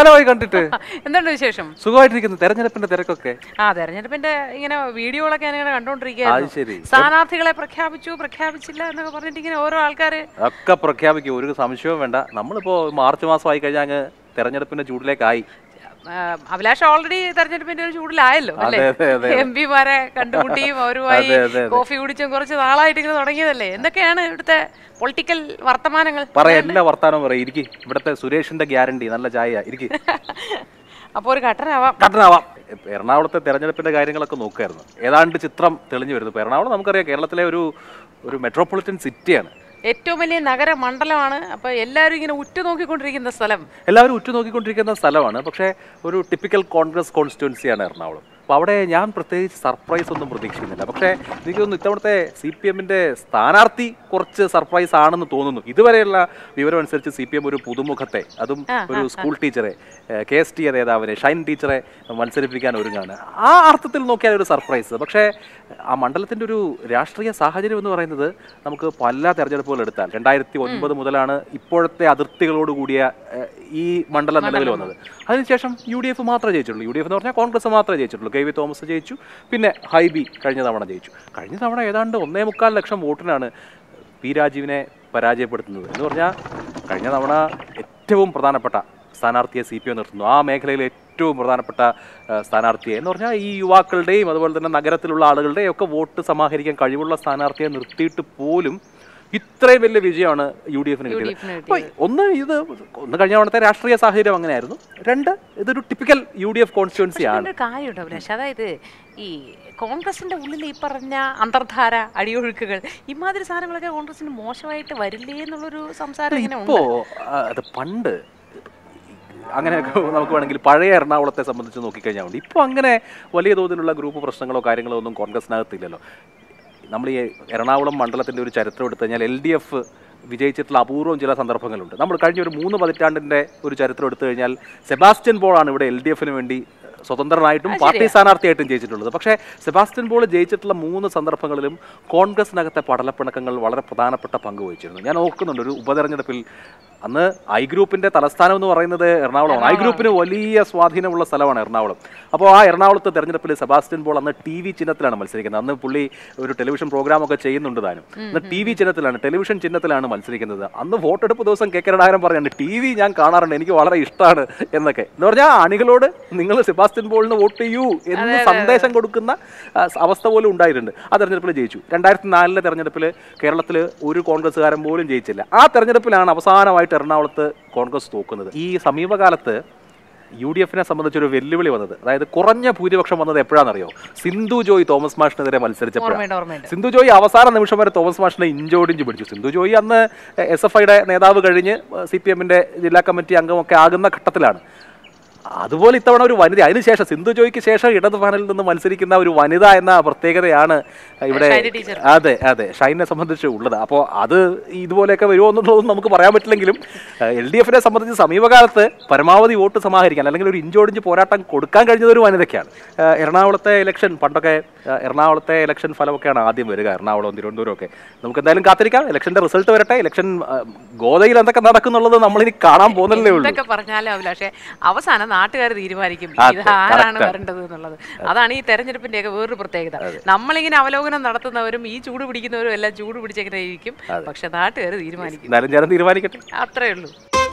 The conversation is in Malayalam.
കാലമായി കണ്ടിട്ട് എന്തുണ്ട് വിശേഷം സുഖമായിട്ടിരിക്കുന്നു തെരഞ്ഞെടുപ്പിന്റെ തിരക്കൊക്കെ ആ തെരഞ്ഞെടുപ്പിന്റെ ഇങ്ങനെ വീഡിയോകളൊക്കെ ഞാൻ ഇങ്ങനെ അത് കണ്ടോണ്ടിരിക്കുകയായിരുന്നു ശരി സ്ഥാനാർത്ഥികളെ പ്രഖ്യാപിച്ചു പ്രഖ്യാപിച്ചില്ല എന്നൊക്കെ പറഞ്ഞിട്ട് ഇങ്ങനെ ഓരോ ആൾക്കാര് ഒക്കെ പ്രഖ്യാപിക്കും ഒരു സംശയവും വേണ്ട നമ്മളിപ്പോ മാർച്ച് മാസം ആയി കഴിഞ്ഞാൽ അങ്ങ് തെരഞ്ഞെടുപ്പിന്റെ ചൂടിലേക്കായി ആ, അഭിലാഷ് ഓൾറെഡി തെരഞ്ഞെടുപ്പിന്റെ ഒരു ചൂടിലായല്ലോ അല്ലേ അതെ, അതെ, എം പിമാരെ കണ്ടുമുട്ടിയും അവരുമായി അതെ, അതെ, അതെ. കോഫി കുടിച്ചും കുറച്ച് നാളായിട്ട് ഇങ്ങനെ തുടങ്ങിയതല്ലേ എന്തൊക്കെയാണ് ഇവിടുത്തെ പൊളിറ്റിക്കൽ വർത്തമാനങ്ങൾ പറ എല്ലാ വർത്താനവും പറയും ഇരിക്കും ഇവിടുത്തെ സുരേഷിന്റെ ഗ്യാരണ്ടി നല്ല ചായ ഇരിക്കും അപ്പൊ ഒരു ഘട്ടനാവാം കട്ടനാവാം എറണാകുളത്തെ തെരഞ്ഞെടുപ്പിന്റെ കാര്യങ്ങളൊക്കെ നോക്കായിരുന്നു ഏതാണ്ട് ചിത്രം തെളിഞ്ഞു വരുന്നു ഇപ്പൊ എറണാകുളം നമുക്കറിയാം കേരളത്തിലെ ഒരു ഒരു മെട്രോപൊളിറ്റൻ സിറ്റിയാണ് ഏറ്റവും വലിയ നഗര മണ്ഡലമാണ് അപ്പൊ എല്ലാവരും ഇങ്ങനെ ഉറ്റുനോക്കിക്കൊണ്ടിരിക്കുന്ന സ്ഥലം എല്ലാവരും ഉറ്റുനോക്കിക്കൊണ്ടിരിക്കുന്ന സ്ഥലമാണ് പക്ഷേ ഒരു ടിപ്പിക്കൽ കോൺഗ്രസ് കോൺസ്റ്റിറ്റ്യുവൻസിയാണ് എറണാകുളം അപ്പോൾ അവിടെ ഞാൻ പ്രത്യേകിച്ച് സർപ്രൈസ് ഒന്നും പ്രതീക്ഷിക്കുന്നില്ല പക്ഷേ എനിക്ക് തോന്നുന്നു ഇത്തവണത്തെ സി പി എമ്മിൻ്റെ സ്ഥാനാർത്ഥി കുറച്ച് സർപ്രൈസ് ആണെന്ന് തോന്നുന്നു ഇതുവരെയുള്ള വിവരം അനുസരിച്ച് സി പി എം ഒരു പുതുമുഖത്തെ അതും ഒരു സ്കൂൾ ടീച്ചറെ കെ എസ് ടി നേതാവിനെ ഷൈൻ ടീച്ചറെ മത്സരിപ്പിക്കാൻ ഒരുങ്ങാണ് ആ അർത്ഥത്തിൽ നോക്കിയാൽ ഒരു സർപ്രൈസ് പക്ഷേ ആ മണ്ഡലത്തിൻ്റെ ഒരു രാഷ്ട്രീയ സാഹചര്യം എന്ന് പറയുന്നത് നമുക്ക് പല തെരഞ്ഞെടുപ്പുകൾ എടുത്താൽ രണ്ടായിരത്തി ഒൻപത് മുതലാണ് ഇപ്പോഴത്തെ അതിർത്തികളോട് കൂടിയ ഏഹ്, ഈ മണ്ഡലം നിലവിൽ വന്നത് അതിനുശേഷം യു ഡി എഫ് മാത്രമേ ജയിച്ചുള്ളൂ യു ഡി എഫ് എന്ന് പറഞ്ഞാൽ കോൺഗ്രസ് മാത്രമേ ജയിച്ചിട്ടുള്ളൂ കെ വി തോമസ് ജയിച്ചു പിന്നെ ഹൈബി കഴിഞ്ഞ തവണ ജയിച്ചു കഴിഞ്ഞ തവണ ഏതാണ്ട് ഒന്നേ മുക്കാൽ ലക്ഷം വോട്ടിനാണ് പി രാജീവിനെ പരാജയപ്പെടുത്തുന്നത് എന്ന് പറഞ്ഞാൽ കഴിഞ്ഞ തവണ ഏറ്റവും പ്രധാനപ്പെട്ട സ്ഥാനാർത്ഥിയെ സി പി എം നിർത്തുന്നു ആ മേഖലയിലെ ഏറ്റവും പ്രധാനപ്പെട്ട ആ, സ്ഥാനാർത്ഥിയെ എന്ന് പറഞ്ഞാൽ ഈ യുവാക്കളുടെയും അതുപോലെ തന്നെ നഗരത്തിലുള്ള ആളുകളുടെയും ഒക്കെ വോട്ട് സമാഹരിക്കാൻ കഴിവുള്ള സ്ഥാനാർത്ഥിയെ നിർത്തിയിട്ട് പോലും ഇത്രയും വലിയ വിജയമാണ് യു ഡി എഫിന് കിട്ടിയത് എഫിന് അപ്പോൾ ഒന്ന് ഇത് ഒന്ന് കഴിഞ്ഞ തവണത്തെ രാഷ്ട്രീയ സാഹചര്യം അങ്ങനെയായിരുന്നു രണ്ട് ഇതൊരു typical U D F constituency ആണ് ഒരു കാര്യമുണ്ട് അഭിലാഷ് അതായത് ഈ കോൺഗ്രസിന്റെ ഉള്ളിൽ ഈ പറഞ്ഞ അന്തർധാര അടിയൊഴുക്കുകൾ ഇമാതിരി സാധനങ്ങളൊക്കെ കോൺഗ്രസിന് മോശമായിട്ട് വരില്ലേ എന്നുള്ളൊരു സംസാരം ഇങ്ങനെ ഉണ്ട് ഇപ്പോ ആ, അത് പണ്ട് അങ്ങനെയൊക്കെ നമുക്ക് വേണമെങ്കിൽ പഴയ എറണാകുളത്തെ സംബന്ധിച്ച് നോക്കിക്കഴിഞ്ഞാൽ ഉണ്ട് ഇപ്പോൾ അങ്ങനെ വലിയ തോതിലുള്ള ഗ്രൂപ്പ് പ്രശ്നങ്ങളോ കാര്യങ്ങളോ ഒന്നും കോൺഗ്രസിനകത്തില്ലല്ലോ നമ്മൾ ഈ എറണാകുളം മണ്ഡലത്തിൻ്റെ ഒരു ചരിത്രം എടുത്തു കഴിഞ്ഞാൽ എൽ ഡി എഫ് വിജയിച്ചിട്ടുള്ള അപൂർവം ചില സന്ദർഭങ്ങളുണ്ട് നമ്മൾ കഴിഞ്ഞ ഒരു മൂന്ന് പതിറ്റാണ്ടിൻ്റെ ഒരു ചരിത്രം എടുത്തു കഴിഞ്ഞാൽ സെബാസ്റ്റ്യൻ പോളാണ് ഇവിടെ എൽ ഡി എഫിന് വേണ്ടി സ്വതന്ത്രനായിട്ടും പാർട്ടി സ്ഥാനാർത്ഥിയായിട്ടും ജയിച്ചിട്ടുള്ളത് പക്ഷേ സെബാസ്റ്റ്യൻ പോൾ ജയിച്ചിട്ടുള്ള മൂന്ന് സന്ദർഭങ്ങളിലും കോൺഗ്രസിനകത്തെ പടലപ്പിണക്കങ്ങൾ വളരെ പ്രധാനപ്പെട്ട പങ്ക് വഹിച്ചിരുന്നു ഞാൻ ഓർക്കുന്നുണ്ട് ഒരു ഉപതെരഞ്ഞെടുപ്പിൽ അന്ന് ഐ ഗ്രൂപ്പിന്റെ തലസ്ഥാനം എന്ന് പറയുന്നത് എറണാകുളമാണ് ഐ ഗ്രൂപ്പിന് വലിയ സ്വാധീനമുള്ള സ്ഥലമാണ് എറണാകുളം അപ്പോൾ ആ എറണാകുളത്ത് തെരഞ്ഞെടുപ്പിൽ സെബാസ്റ്റ്യൻ പോൾ അന്ന് ടി വി ചിഹ്നത്തിലാണ് മത്സരിക്കുന്നത് അന്ന് പുള്ളി ഒരു ടെലിവിഷൻ പ്രോഗ്രാം ഒക്കെ ചെയ്യുന്നുണ്ട് താനും അന്ന് ടി വി ചിഹ്നത്തിലാണ് ടെലിവിഷൻ ചിഹ്നത്തിലാണ് മത്സരിക്കുന്നത് അന്ന് വോട്ടെടുപ്പ് ദിവസം കെ കരുണാകരൻ പറയുന്നുണ്ട് ടി വി ഞാൻ കാണാറുണ്ട് എനിക്ക് വളരെ ഇഷ്ടമാണ് എന്നൊക്കെ എന്ന് പറഞ്ഞാൽ അണികളോട് നിങ്ങൾ സെബാസ്റ്റ്യൻ പോളിന് വോട്ട് ചെയ്യൂ എന്ന് സന്ദേശം കൊടുക്കുന്ന ആ, അവസ്ഥ പോലും ഉണ്ടായിട്ടുണ്ട് ആ തെരഞ്ഞെടുപ്പിൽ ജയിച്ചു രണ്ടായിരത്തി നാലിലെ തെരഞ്ഞെടുപ്പിൽ കേരളത്തിൽ ഒരു കോൺഗ്രസ്സുകാരൻ പോലും ജയിച്ചില്ല ആ തെരഞ്ഞെടുപ്പിലാണ് അവസാനമായിട്ട് എറണാകുളത്ത് കോൺഗ്രസ് തോക്കുന്നത് ഈ സമീപകാലത്ത് യു ഡി എഫിനെ സംബന്ധിച്ചൊരു വെല്ലുവിളി വന്നത് അതായത് കുറഞ്ഞ ഭൂരിപക്ഷം വന്നത് എപ്പോഴാണെന്നറിയോ സിന്ധു ജോയ് തോമസ് മാഷിനെതിരെ മത്സരിച്ചപ്പോഴാണ് ഓർമ്മയുണ്ട് ഓർമ്മയുണ്ട് സിന്ധു ജോയി അവസാന നിമിഷം വരെ തോമസ് മാഷിനെ ഇഞ്ചോടിഞ്ച് പിടിച്ചു സിന്ധു ജോയി അന്ന് എസ് എഫ് ഐയുടെ നേതാവ് കഴിഞ്ഞ് സി പി എമ്മിന്റെ ജില്ലാ കമ്മിറ്റി അംഗമൊക്കെ ആകുന്ന ഘട്ടത്തിലാണ് അതുപോലെ ഇത്തവണ ഒരു വനിത അതിനുശേഷം സിന്ധു ജോയിക്ക് ശേഷം ഇടത് പാനലിൽ നിന്ന് മത്സരിക്കുന്ന ഒരു വനിത എന്ന പ്രത്യേകതയാണ് ഇവിടെ ഷൈനി ടീച്ചർ. അതെ അതെ ഷൈനെ സംബന്ധിച്ച് ഉള്ളത് അപ്പോൾ അത് ഇതുപോലെയൊക്കെ വരുമോ എന്നുള്ളതൊന്നും നമുക്ക് പറയാൻ പറ്റില്ലെങ്കിലും എൽ ഡി എഫിനെ സംബന്ധിച്ച് സമീപകാലത്ത് പരമാവധി വോട്ട് സമാഹരിക്കാൻ അല്ലെങ്കിൽ ഒരു ഇഞ്ചോടിഞ്ച് പോരാട്ടം കൊടുക്കാൻ കഴിഞ്ഞത് ഒരു വനിതയ്ക്കാണ് ഏഹ് എറണാകുളത്തെ ഇലക്ഷൻ പണ്ടൊക്കെ ഏഹ് എറണാകുളത്തെ ഇലക്ഷൻ ഫലമൊക്കെയാണ് ആദ്യം വരിക എറണാകുളവും തിരുവനന്തപുരം ഒക്കെ നമുക്ക് എന്തായാലും കാത്തിരിക്കാം ഇലക്ഷന്റെ റിസൾട്ട് വരട്ടെ ഇലക്ഷൻ ഗോതയിൽ എന്തൊക്കെ നടക്കുന്നുള്ളത് നമ്മളിനി കാണാൻ പോകുന്നല്ലേ ഉള്ളൂ എന്തൊക്കെ പറഞ്ഞാലും അഭിലാഷേ അവസാനം നാട്ടുകാർ തീരുമാനിക്കും അതെ, ഇത് ആരാണ് correct. വരേണ്ടത് എന്നുള്ളത് അതാണ് ഈ തെരഞ്ഞെടുപ്പിന്റെ ഒക്കെ വേറൊരു പ്രത്യേകത നമ്മളിങ്ങനെ അവലോകനം നടത്തുന്നവരും ഈ ചൂട് പിടിക്കുന്നവരും എല്ലാം ചൂട് പിടിച്ചെങ്ങനെ ഇരിക്കും പക്ഷെ നാട്ടുകാർ തീരുമാനിക്കും എന്തായാലും ജനം തീരുമാനിക്കട്ടെ അത്രേ ഉള്ളൂ